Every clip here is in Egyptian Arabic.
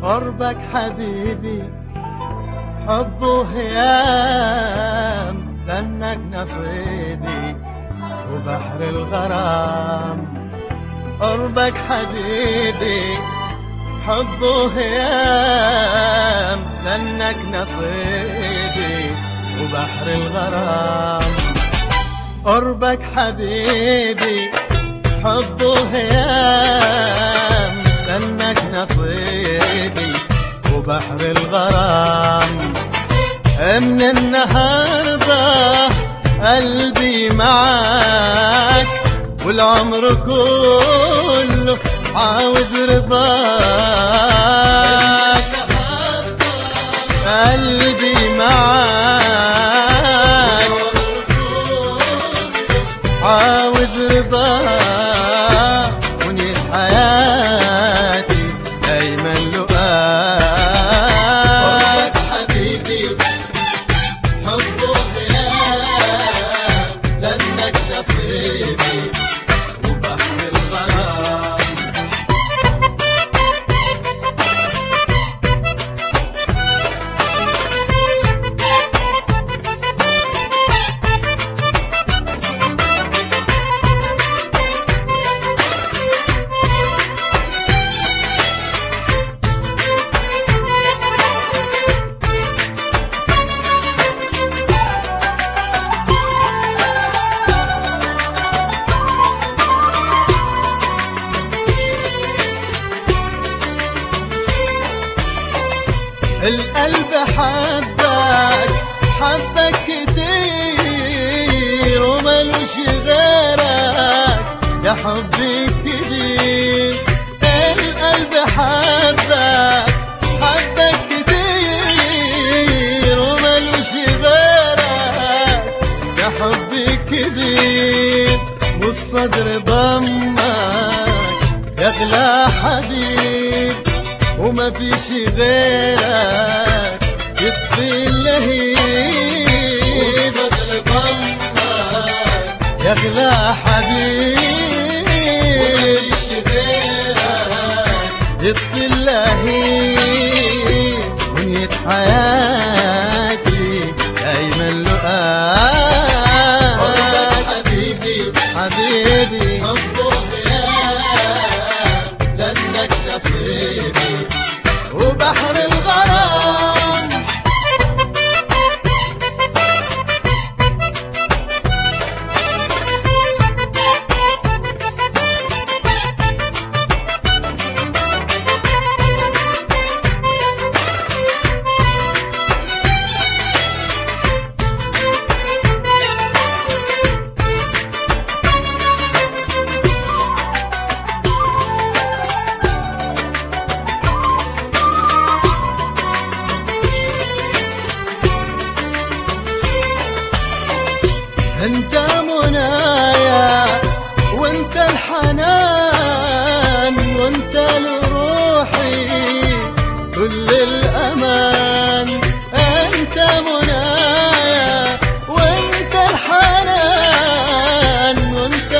قربك حبيبي حب وهيام لأنك نصيبي وبحر الغرام قربك حبيبي حب وهيام لأنك نصيبي وبحر الغرام قربك حبيبي حب وهيام لأنك نصيبي وبحر الغرام من النهارده قلبي معاك والعمر كله عاوز رضاك قلبي معاك عاوز رضاك ونيت حياتي دايما لقاك حبيبي حب وحياة لأنك نصيبي وبحر الغرام القلب حبك حبك كتير وملوش غيرك يا حبي كتير القلب حبك حبك كتير وملوش غيرك يا حبي كبير والصدر ضمك يا اغلى حبيب وما فيش غيرك يطفي اللهيب وصدر ضمك يا اغلى حبيب ومفيش غيرك يطفي اللهيب ونيت حياتي دايما قربك لقاك حبيبي حبيبي حب وحياة لأنك نصيبي وبحر الغرام انت منايا وانت الحنان وانت لروحي كل الامان انت منايا وانت الحنان وانت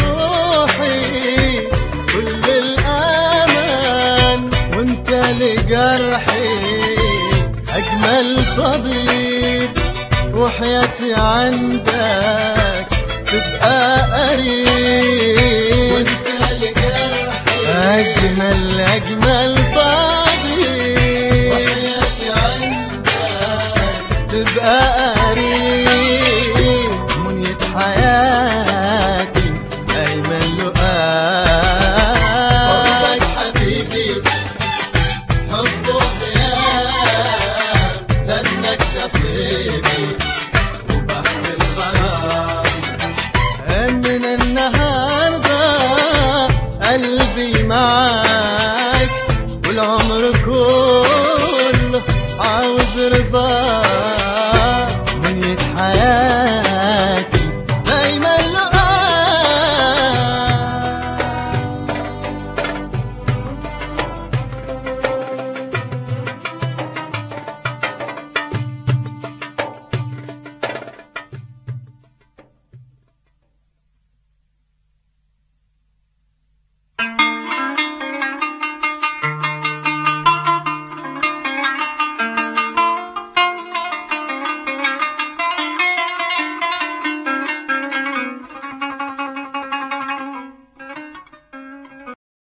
لروحي كل الامان وانت لجرحي اجمل طبيب وحياتي عندك تبقى قريب وانت لجرحي أجمل أجمل طبيب وحياتي عندك تبقى قريب منية حياتي أيمن قربك لقاك حبيبي حب وحياة لأنك نصيبي وبحر الغرام من النهاردة قلبي معاك والعمر